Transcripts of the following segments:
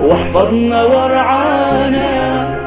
واحفظنا وارعانا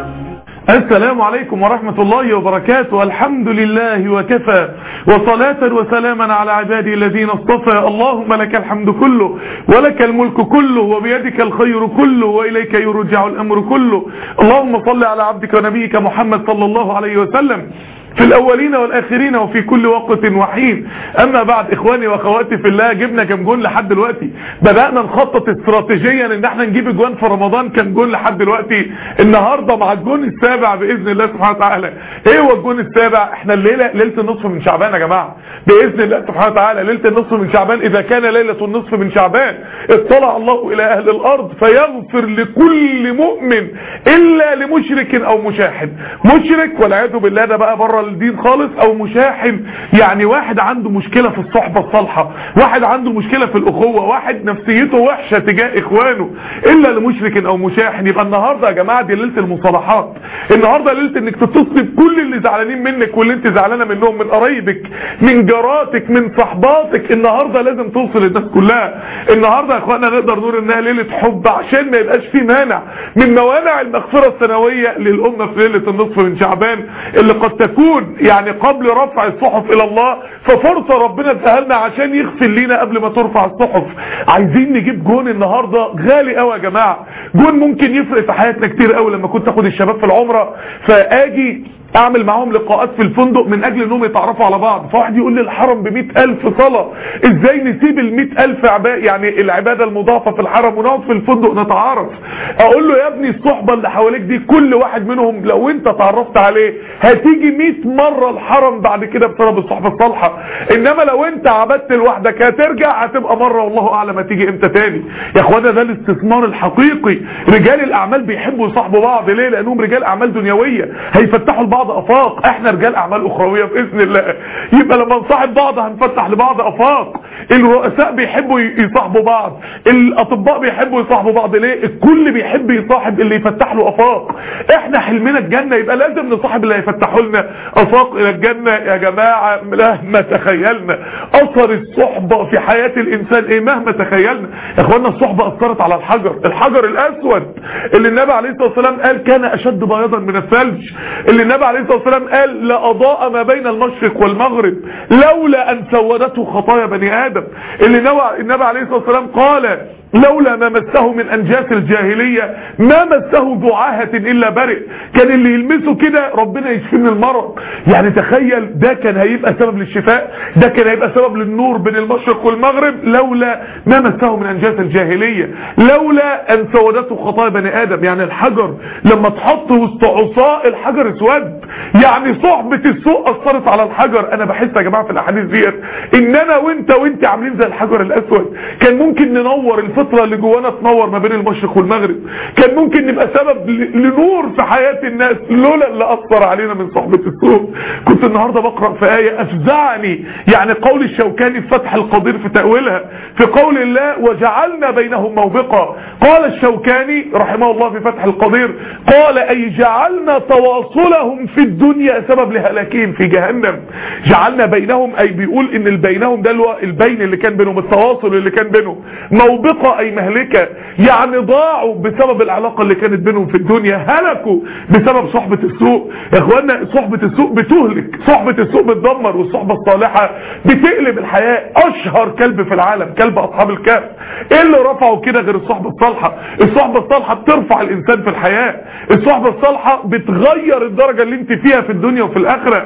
السلام عليكم ورحمة الله وبركاته الحمد لله وكفى وصلاة وسلاما على عبادي الذين اصطفى اللهم لك الحمد كله ولك الملك كله وبيدك الخير كله وإليك يرجع الأمر كله اللهم صل على عبدك ونبيك محمد صلى الله عليه وسلم في الأولين والآخرين وفي كل وقت وحين أما بعد إخواني وأخواتي في الله جبنا كم جون لحد دلوقتي بدأنا نخطط استراتيجيا إن احنا نجيب اجوان في رمضان كم جون لحد دلوقتي النهاردة مع الجون السابع بإذن الله سبحانه وتعالى إيه هو الجون السابع احنا الليلة ليلة النصف من شعبان يا جماعة بإذن الله سبحانه وتعالى ليلة النصف من شعبان إذا كان ليلة النصف من شعبان اطلع الله إلى أهل الأرض فيغفر لكل مؤمن إلا لمشرك أو مشاحن مشرك والعياذ بالله ده بقى بره الدين خالص او مشاحن يعني واحد عنده مشكلة في الصحبة الصالحة واحد عنده مشكلة في الاخوة واحد نفسيته وحشة تجاه اخوانه الا لمشرك او مشاحن يبقى النهاردة يا جماعة دي ليلة المصالحات النهاردة ليلة انك تتصل بكل اللي زعلانين منك واللي انت زعلانة منهم من قرايبك من جاراتك من صحباتك النهاردة لازم توصل الناس كلها النهاردة يا اخوانا نقدر نقول انها ليلة حب عشان ما يبقاش في مانع من موانع المغفرة السنوية للامة في ليلة النصف من شعبان اللي قد تكون يعني قبل رفع الصحف الى الله ففرصة ربنا اداها لنا عشان يغفر لينا قبل ما ترفع الصحف عايزين نجيب جون النهاردة غالي قوي يا جماعة جون ممكن يفرق في حياتنا كتير قوي لما كنت اخد الشباب في العمرة فاجي اعمل معاهم لقاءات في الفندق من اجل انهم يتعرفوا على بعض فواحد يقول لي الحرم ب ألف صلاة ازاي نسيب ال ألف عبادة يعني العبادة المضافة في الحرم ونقعد في الفندق نتعارف اقول له يا ابني الصحبة اللي حواليك دي كل واحد منهم لو انت تعرفت عليه هتيجي 100 مرة الحرم بعد كده بسبب الصحبة الصالحة انما لو انت عبدت لوحدك هترجع هتبقى مرة والله اعلم هتيجي امتى تاني يا اخوانا ده الاستثمار الحقيقي رجال الاعمال بيحبوا يصاحبوا بعض ليه لانهم رجال اعمال دنيوية هيفتحوا لبعض افاق احنا رجال اعمال اخرويه باذن الله يبقى لما نصاحب بعض هنفتح لبعض افاق الرؤساء بيحبوا يصاحبوا بعض الاطباء بيحبوا يصاحبوا بعض ليه الكل بيحب يصاحب اللي يفتح له افاق احنا حلمنا الجنه يبقى لازم نصاحب اللي هيفتحوا لنا افاق الى الجنه يا جماعه مهما تخيلنا اثر الصحبه في حياه الانسان ايه مهما تخيلنا يا اخوانا الصحبه اثرت على الحجر الحجر الاسود اللي النبي عليه الصلاه والسلام قال كان اشد بياضا من الثلج اللي النبي عليه الصلاه والسلام قال لأضاء ما بين المشرق والمغرب لولا أن سودته خطايا بني آدم اللي النبي عليه الصلاة والسلام قال لولا ما مسه من انجاس الجاهلية ما مسه دعاهة الا برئ كان اللي يلمسه كده ربنا يشفيه من المرض يعني تخيل ده كان هيبقى سبب للشفاء ده كان هيبقى سبب للنور بين المشرق والمغرب لولا ما مسه من انجاس الجاهلية لولا ان سودته خطايا بني ادم يعني الحجر لما تحط وسط عصاء الحجر اسود يعني صحبة السوء اثرت على الحجر انا بحس يا جماعة في الاحاديث ديت ان انا وانت وانت عاملين زي الحجر الاسود كان ممكن ننور الفطرة اللي جوانا تنور ما بين المشرق والمغرب كان ممكن نبقى سبب لنور في حياة الناس لولا اللي اثر علينا من صحبة السوء كنت النهاردة بقرأ في آية افزعني يعني قول الشوكاني في فتح القدير في تأويلها في قول الله وجعلنا بينهم موبقا قال الشوكاني رحمه الله في فتح القدير قال اي جعلنا تواصلهم في الدنيا سبب لهلاكهم في جهنم جعلنا بينهم اي بيقول ان البينهم ده اللي هو البين اللي كان بينهم التواصل اللي كان بينهم موبقة اي مهلكة يعني ضاعوا بسبب العلاقة اللي كانت بينهم في الدنيا هلكوا بسبب صحبة السوء يا اخوانا صحبة السوء بتهلك صحبة السوء بتدمر والصحبة الصالحة بتقلب الحياة اشهر كلب في العالم كلب اصحاب الكهف ايه اللي رفعه كده غير الصحبة الصالحة الصحبة الصالحة بترفع الانسان في الحياة الصحبة الصالحة بتغير الدرجة اللي انت فيها في الدنيا وفي الاخرة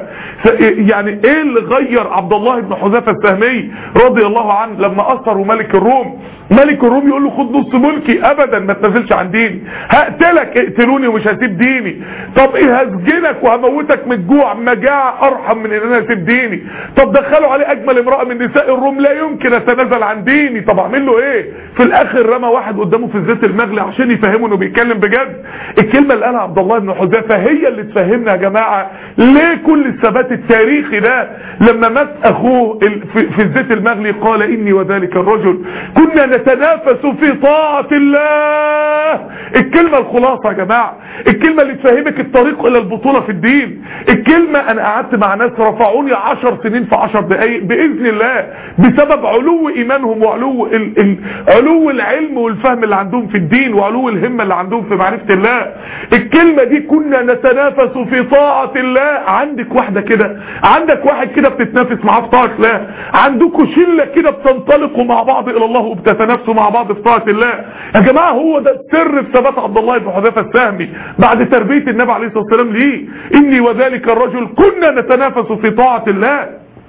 يعني ايه اللي غير عبد الله بن حذافة السهمي رضي الله عنه لما اثروا ملك الروم ملك الروم يقول له خد نص ملكي ابدا ما تنزلش عن ديني هقتلك اقتلوني ومش هسيب ديني طب ايه هسجنك وهموتك من الجوع مجاعة ارحم من ان انا اسيب ديني طب دخلوا عليه اجمل امرأة من نساء الروم لا يمكن اتنازل عن ديني طب اعمل له ايه في الاخر رمى واحد قدامه في الزيت المغلي عشان يفهمه انه بيتكلم بجد الكلمة اللي قالها عبد الله بن حذافة هي اللي تفهمنا يا جماعة ليه كل الثبات التاريخي ده لما مات اخوه في الزيت المغلي قال اني وذلك الرجل كنا نتنافس في طاعة الله الفهم الكلمة الخلاصة يا جماعة الكلمة اللي تفهمك الطريق الى البطولة في الدين الكلمة انا قعدت مع ناس رفعوني عشر سنين في عشر دقايق باذن الله بسبب علو ايمانهم وعلو ال... ال... علو العلم والفهم اللي عندهم في الدين وعلو الهمة اللي عندهم في معرفة الله الكلمة دي كنا نتنافس في طاعة الله عندك واحدة كده عندك واحد كده بتتنافس معاه في طاعة الله عندكم شلة كده بتنطلقوا مع بعض الى الله وبتتنافسوا مع بعض في طاعة الله يا جماعة هو ده السر في ثبات عبد الله بن حذيفة السهمي بعد تربية النبي عليه الصلاة والسلام ليه اني وذلك الرجل كنا نتنافس في طاعة الله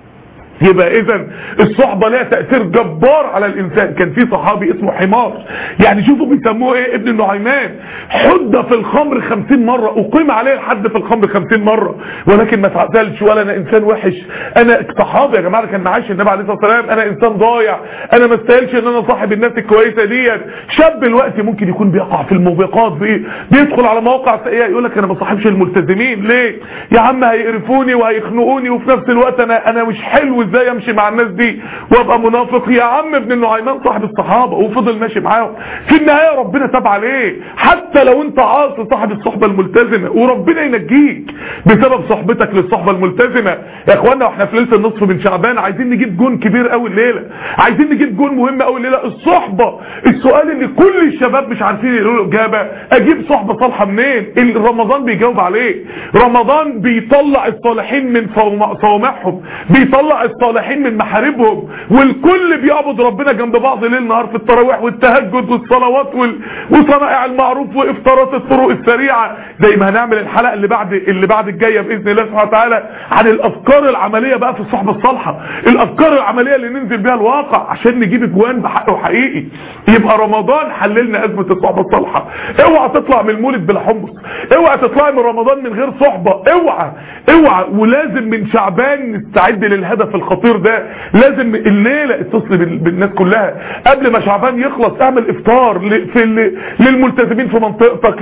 يبقى اذا الصحبة لها تأثير جبار على الانسان كان في صحابي اسمه حمار يعني شوفوا بيسموه ايه ابن النعيمان حد في الخمر خمسين مرة اقيم عليه الحد في الخمر خمسين مرة ولكن ما تعزلش ولا انا انسان وحش انا صحابي يا جماعة كان معاش النبي عليه الصلاة والسلام انا انسان ضايع انا ما استاهلش ان انا صاحب الناس الكويسة ديت شاب الوقت ممكن يكون بيقع في الموبقات بي بيدخل على مواقع سيئة يقول لك انا ما صاحبش الملتزمين ليه يا عم هيقرفوني وهيخنقوني وفي نفس الوقت انا انا مش حلو ازاي امشي مع الناس دي وابقى منافق يا عم ابن النعيمان صاحب الصحابة وفضل ماشي معاهم في النهاية ربنا تاب عليه حتى لو انت عاصي صاحب الصحبة الملتزمة وربنا ينجيك بسبب صحبتك للصحبة الملتزمة يا اخوانا واحنا في ليلة النصف من شعبان عايزين نجيب جون كبير قوي الليلة عايزين نجيب جون مهم قوي الليلة الصحبة السؤال اللي كل الشباب مش عارفين يقولوا له اجابة اجيب صحبة صالحة منين رمضان بيجاوب عليه رمضان بيطلع الصالحين من صوامعهم بيطلع الصالحين من محاربهم والكل بيعبد ربنا جنب بعض ليل نهار في التراويح والتهجد والصلوات وال... وصنائع المعروف وافطارات الطرق السريعة زي ما هنعمل الحلقة اللي بعد اللي بعد الجاية باذن الله سبحانه وتعالى عن الافكار العملية بقى في الصحبة الصالحة الافكار العملية اللي ننزل بيها الواقع عشان نجيب اجوان بحق وحقيقي يبقى رمضان حللنا ازمة الصحبة الصالحة اوعى تطلع من المولد بلا حمص اوعى تطلع من رمضان من غير صحبة اوعى اوعى ولازم من شعبان نستعد للهدف الخطير ده لازم الليلة اتصل بالناس كلها قبل ما شعبان يخلص اعمل افطار في للملتزمين في منطقتك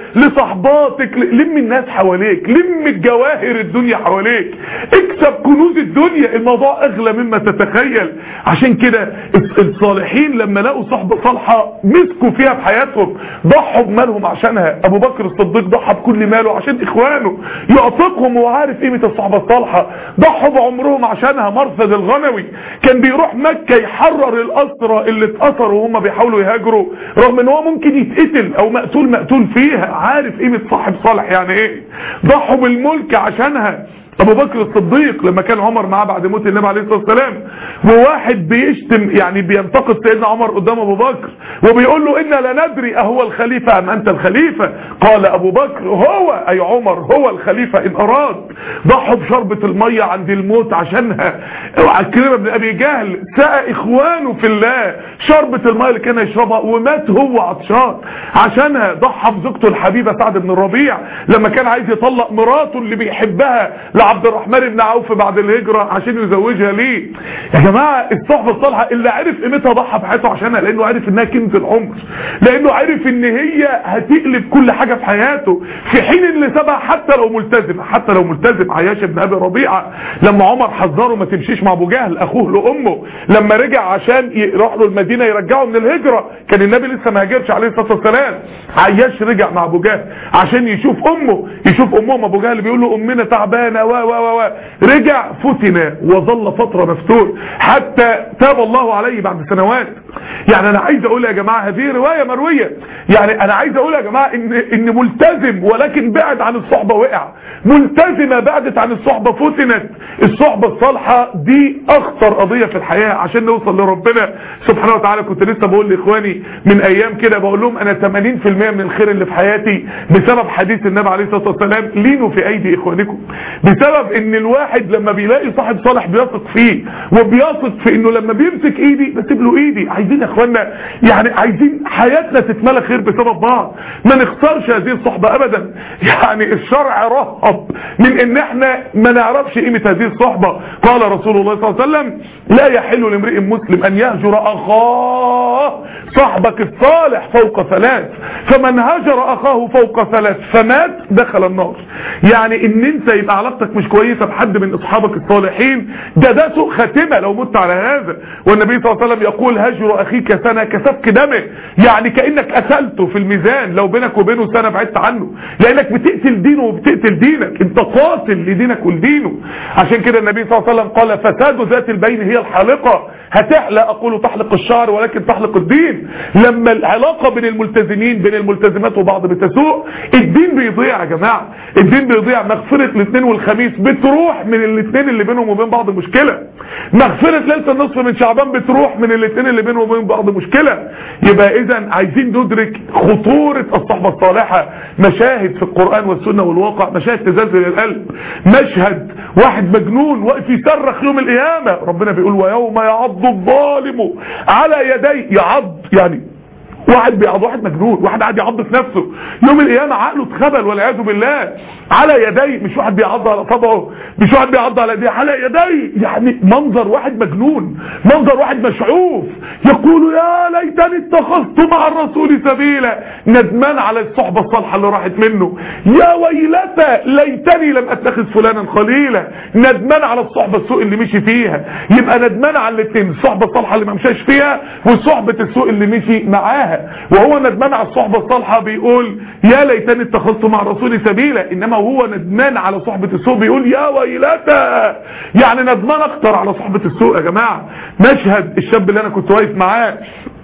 لصحباتك لم الناس حواليك لم الجواهر الدنيا حواليك اكسب كنوز الدنيا الموضوع اغلى مما تتخيل عشان كده الصالحين لما لقوا صحبة صالحة مسكوا فيها في حياتهم ضحوا بمالهم عشانها ابو بكر الصديق ضحى بكل ماله عشان اخوانه يعتقهم وعارف قيمة الصحبة الصالحة ضحوا بعمرهم عشانها مرصد الغنوي كان بيروح مكة يحرر الاسرى اللي اتأثروا وهم بيحاولوا يهاجروا رغم ان هو ممكن يتقتل او مقتول مقتول فيها عارف قيمة صاحب صالح يعني ايه ضحوا بالملك عشانها ابو بكر الصديق لما كان عمر معاه بعد موت النبي عليه الصلاه والسلام وواحد بيشتم يعني بينتقد سيدنا عمر قدام ابو بكر وبيقول له انا لا ندري اهو الخليفه ام انت الخليفه قال ابو بكر هو اي عمر هو الخليفه ان اراد ضحوا بشربة الميه عند الموت عشانها عكرمه بن ابي جهل سقى اخوانه في الله شربة الميه اللي كان يشربها ومات هو عطشان عشانها ضحى بزوجته الحبيبه سعد بن الربيع لما كان عايز يطلق مراته اللي بيحبها لعبد الرحمن بن عوف بعد الهجرة عشان يزوجها ليه يا جماعة الصحبة الصالحة اللي عرف قيمتها ضحى بحياته عشانها لانه عرف انها كنز العمر لانه عرف ان هي هتقلب كل حاجة في حياته في حين اللي سابها حتى لو ملتزم حتى لو ملتزم عياش بن ابي ربيعة لما عمر حذره ما تمشيش مع ابو جهل اخوه لامه لما رجع عشان يروح له المدينة يرجعه من الهجرة كان النبي لسه ما هاجرش عليه الصلاة والسلام عياش رجع مع ابو جهل عشان يشوف امه يشوف امهم ابو جهل بيقول له امنا تعبانه و و و رجع فتن وظل فترة مفتون حتى تاب الله عليه بعد سنوات يعني انا عايز اقول يا جماعة هذه رواية مروية يعني انا عايز اقول يا جماعة ان, إن ملتزم ولكن بعد عن الصحبة وقع ملتزمة بعدت عن الصحبة فتنت الصحبة الصالحة دي اخطر قضية في الحياة عشان نوصل لربنا سبحانه وتعالى كنت لسه بقول لاخواني من ايام كده بقول لهم انا 80% من الخير اللي في حياتي بسبب حديث النبي عليه الصلاة والسلام لينوا في ايدي اخوانكم بسبب ان الواحد لما بيلاقي صاحب صالح بيثق فيه وبيثق في انه لما بيمسك ايدي بسيب له ايدي عايزين يا اخوانا يعني عايزين حياتنا تتملى خير بسبب بعض ما نخسرش هذه الصحبة ابدا يعني الشرع رهب من ان احنا ما نعرفش قيمة هذه الصحبة قال رسول الله صلى الله عليه وسلم لا يحل لامرئ مسلم ان يهجر اخاه صاحبك الصالح فوق ثلاث فمن هجر اخاه فوق ثلاث فمات دخل النار يعني ان انت يبقى علاقتك علاقتك مش كويسة بحد من اصحابك الصالحين ده ده سوء خاتمة لو مت على هذا والنبي صلى الله عليه وسلم يقول هجر اخيك سنة كسفك دمه يعني كأنك قتلته في الميزان لو بينك وبينه سنة بعدت عنه لانك بتقتل دينه وبتقتل دينك انت قاتل لدينك ولدينه عشان كده النبي صلى الله عليه وسلم قال فساد ذات البين هي الحالقة هتحلق اقول تحلق الشعر ولكن تحلق الدين لما العلاقة بين الملتزمين بين الملتزمات وبعض بتسوء الدين بيضيع يا جماعة الدين بيضيع مغفرة الاثنين والخميس بتروح من الاثنين اللي بينهم وبين بعض مشكلة مغفرة ليلة النصف من شعبان بتروح من الاثنين اللي بينهم وبين بعض مشكلة يبقى اذا عايزين ندرك خطورة الصحبة الصالحة مشاهد في القرآن والسنة والواقع مشاهد تزلزل القلب مشهد واحد مجنون واقف يصرخ يوم القيامة ربنا بيقول ويوم يعض الظالم على يديه يعض يعني واحد بيعض واحد مجنون واحد قاعد يعض في نفسه يوم القيامه عقله اتخبل والعياذ بالله على يديه مش واحد بيعض على صبعه مش واحد بيعض على يديه على يديه يعني منظر واحد مجنون منظر واحد مشعوف يقول يا ليتني اتخذت مع الرسول سبيلا ندمان على الصحبه الصالحه اللي راحت منه يا ويلتى ليتني لم اتخذ فلانا خليلا ندمان على الصحبه السوء اللي مشي فيها يبقى ندمان على الاثنين الصحبه الصالحه اللي ما مشاش فيها وصحبه السوء اللي مشي معاها وهو ندمان على الصحبة الصالحة بيقول يا ليتني اتخذت مع الرسول سبيلا انما هو ندمان على صحبة السوء بيقول يا ويلتا يعني ندمان اكتر على صحبة السوء يا جماعة مشهد الشاب اللي انا كنت واقف معاه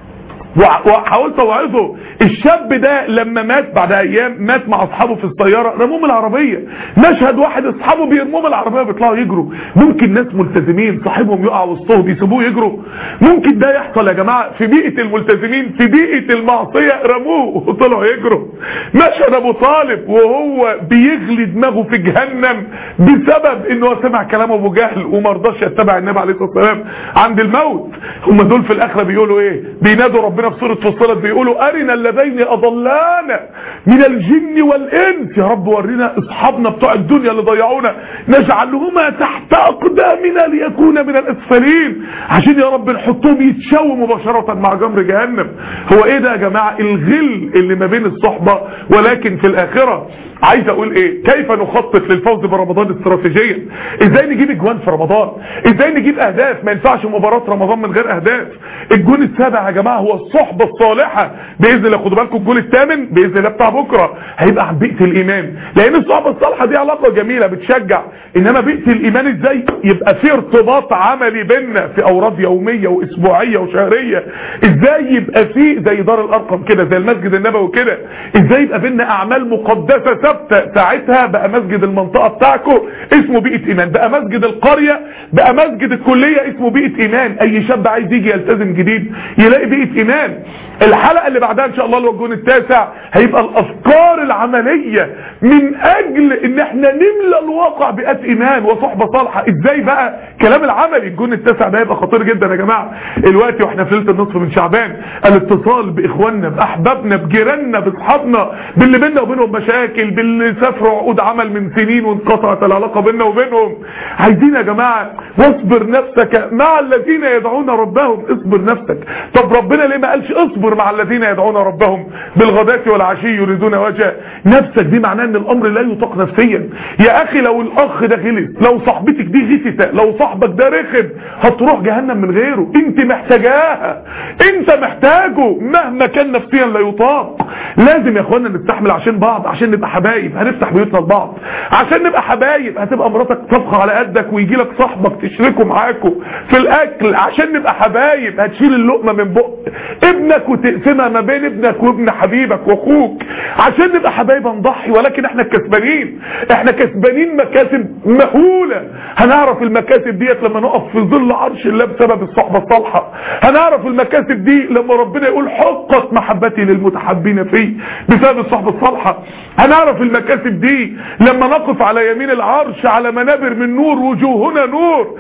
وحاولت اوعظه الشاب ده لما مات بعد ايام مات مع اصحابه في السياره رموه من العربيه مشهد واحد اصحابه بيرموه من العربيه بيطلعوا يجروا ممكن ناس ملتزمين صاحبهم يقع وسطهم يسيبوه يجروا ممكن ده يحصل يا جماعه في بيئه الملتزمين في بيئه المعصيه رموه وطلعوا يجروا مشهد ابو طالب وهو بيغلي دماغه في جهنم بسبب انه هو سمع كلام ابو جهل وما رضاش يتبع النبي عليه الصلاه والسلام عند الموت هم دول في الاخره بيقولوا ايه بينادوا ربنا ربنا في سورة فصلت بيقولوا أرنا اللذين أضلانا من الجن والإنس يا رب ورينا أصحابنا بتوع الدنيا اللي ضيعونا نجعلهما تحت أقدامنا ليكون من الأسفلين عشان يا رب نحطهم يتشووا مباشرة مع جمر جهنم هو إيه ده يا جماعة الغل اللي ما بين الصحبة ولكن في الآخرة عايز اقول ايه كيف نخطط للفوز برمضان استراتيجيا ازاي نجيب اجوان في رمضان ازاي نجيب اهداف ما ينفعش مباراة رمضان من غير اهداف الجون السابع يا جماعة هو الصحبة الصالحة باذن الله خدوا بالكم الجون الثامن باذن الله بتاع بكرة هيبقى عن بيئة الايمان لان الصحبة الصالحة دي علاقة جميلة بتشجع انما بيئة الايمان ازاي يبقى في ارتباط عملي بيننا في اوراد يومية واسبوعية وشهرية ازاي يبقى في زي دار الارقم كده زي المسجد النبوي كده ازاي يبقى بيننا اعمال مقدسة ثابته ساعتها بقى مسجد المنطقه بتاعكم اسمه بيئه ايمان بقى مسجد القريه بقى مسجد الكليه اسمه بيئه ايمان اي شاب عايز يجي يلتزم جديد يلاقي بيئه ايمان الحلقه اللي بعدها ان شاء الله اللي هو الجون التاسع هيبقى الافكار العمليه من اجل ان احنا نملى الواقع بيئات ايمان وصحبه صالحه ازاي بقى كلام العملي الجون التاسع ده هيبقى خطير جدا يا جماعه دلوقتي واحنا في ليله النصف من شعبان الاتصال باخواننا باحبابنا بجيراننا باصحابنا باللي بيننا وبينهم مشاكل باللي سافروا عقود عمل من سنين وانقطعت العلاقه بيننا وبينهم عايزين يا جماعه واصبر نفسك مع الذين يدعون ربهم اصبر نفسك طب ربنا ليه ما قالش اصبر مع الذين يدعون ربهم بالغداة والعشي يريدون وجه نفسك دي معناه ان الامر لا يطاق نفسيا يا اخي لو الاخ ده غلس لو صاحبتك دي غثت لو صاحبك ده رخم هتروح جهنم من غيره انت محتاجاها انت محتاجه مهما كان نفسيا لا يطاق لازم يا اخوانا نستحمل عشان بعض عشان نبقى حبايب هنفتح بيوتنا لبعض عشان نبقى حبايب هتبقى مراتك طبخه على قدك ويجي لك صاحبك تشركه معاكوا في الاكل عشان نبقى حبايب هتشيل اللقمه من بق ابنك وتقسمها ما بين ابنك وابن حبيبك واخوك عشان نبقى حبايب نضحي ولكن احنا الكسبانين احنا كسبانين مكاسب مهوله هنعرف المكاسب ديت لما نقف في ظل عرش الله بسبب الصحبه الصالحه هنعرف المكاسب دي لما ربنا يقول حقت محبتي للمتحبين فيه بسبب الصحبه الصالحه هنعرف المكاسب دي لما نقف على يمين العرش على منابر من نور وجوهنا نور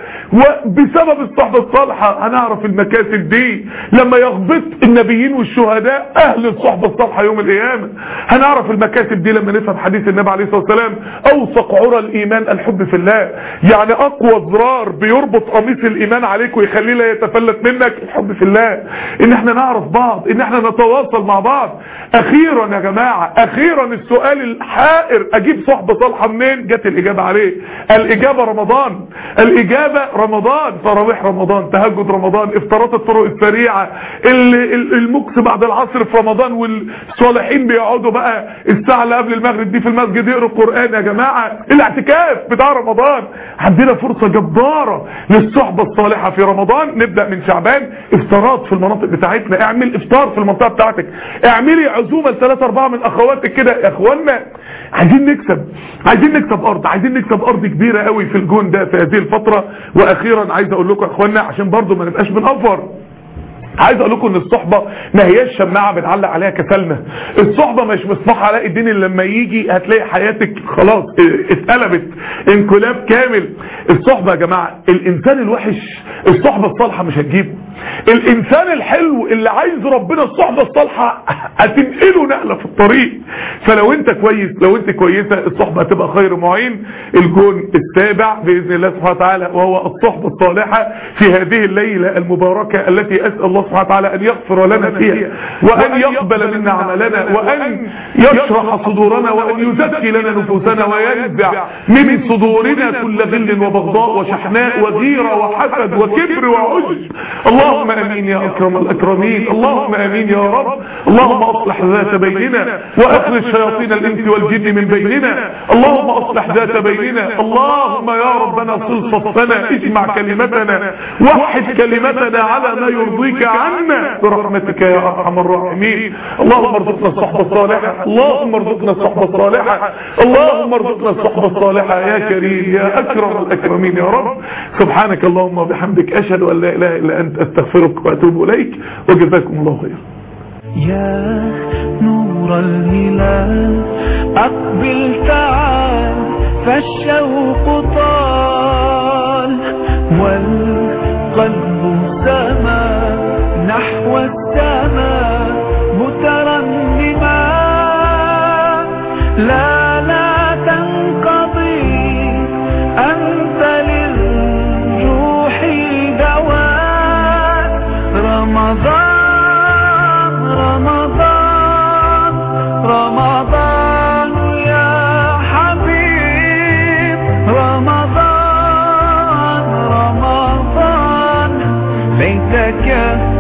وبسبب الصحبه الصالحه هنعرف المكاسب دي لما يغبط النبيين والشهداء اهل الصحبه الصالحه يوم القيامه هنعرف المكاسب دي لما نفهم حديث النبي عليه الصلاه والسلام اوثق عرى الايمان الحب في الله يعني اقوى زرار بيربط قميص الايمان عليك ويخليه لا يتفلت منك الحب في الله ان احنا نعرف بعض ان احنا نتواصل مع بعض اخيرا يا جماعة اخيرا السؤال الحائر اجيب صحبة صالحة منين جت الاجابة عليه الاجابة رمضان الاجابة رمضان تراويح رمضان تهجد رمضان افطارات الطرق السريعة المكس بعد العصر في رمضان والصالحين بيقعدوا بقى الساعة اللي قبل المغرب دي في المسجد يقروا القرآن يا جماعة الاعتكاف بتاع رمضان عندنا فرصة جبارة للصحبة الصالحة في رمضان نبدأ من شعبان افطارات في المناطق بتاعتنا اعمل افطار في المنطقة بتاعتك اعملي عزومة لثلاثة اربعة من اخواتك كده يا اخوانا عايزين نكسب عايزين نكسب ارض عايزين نكسب ارض كبيرة قوي في الجون ده في هذه الفترة واخيرا عايز اقول لكم يا اخوانا عشان برضو ما نبقاش بنأفر عايز اقول لكم ان الصحبه ما هياش شماعه بنعلق عليها كسلنا الصحبه مش مصباح علاء الدين اللي لما يجي هتلاقي حياتك خلاص اتقلبت انقلاب كامل الصحبه يا جماعه الانسان الوحش الصحبه الصالحه مش هتجيبه الانسان الحلو اللي عايز ربنا الصحبه الصالحه هتنقله نقله في الطريق فلو انت كويس لو انت كويسه الصحبه هتبقى خير معين الجون السابع باذن الله سبحانه وتعالى وهو الصحبه الصالحه في هذه الليله المباركه التي اسال الله سبحانه وتعالى ان يغفر لنا فيها وان يقبل منا عملنا وان يشرح صدورنا وان يزكي لنا نفوسنا وينزع من صدورنا كل غل وبغضاء وشحناء وغيره وحسد وكبر وعجب اللهم امين يا اكرم الاكرمين اللهم امين يا رب اللهم اصلح ذات بيننا واخرج شياطين الانس والجن من بيننا اللهم اصلح ذات بيننا اللهم يا ربنا صل صفنا اجمع كلمتنا وحد كلمتنا على ما يرضيك عنا برحمتك يا ارحم الراحمين اللهم ارزقنا الصحبه الصالحه اللهم ارزقنا الصحبه الصالحه اللهم ارزقنا الصحبه الصالحه يا كريم يا اكرم الاكرمين يا رب سبحانك اللهم وبحمدك اشهد ان لا اله الا انت استغفرك واتوب اليك وجزاكم الله خيرا يا نور الهلال أقبل تعال فالشوق طال والقلب سما نحو السماء مترنما لا لا تنقضي أنت للروح دواء رمضان رمضان رمضان يا حبيب رمضان رمضان ليتك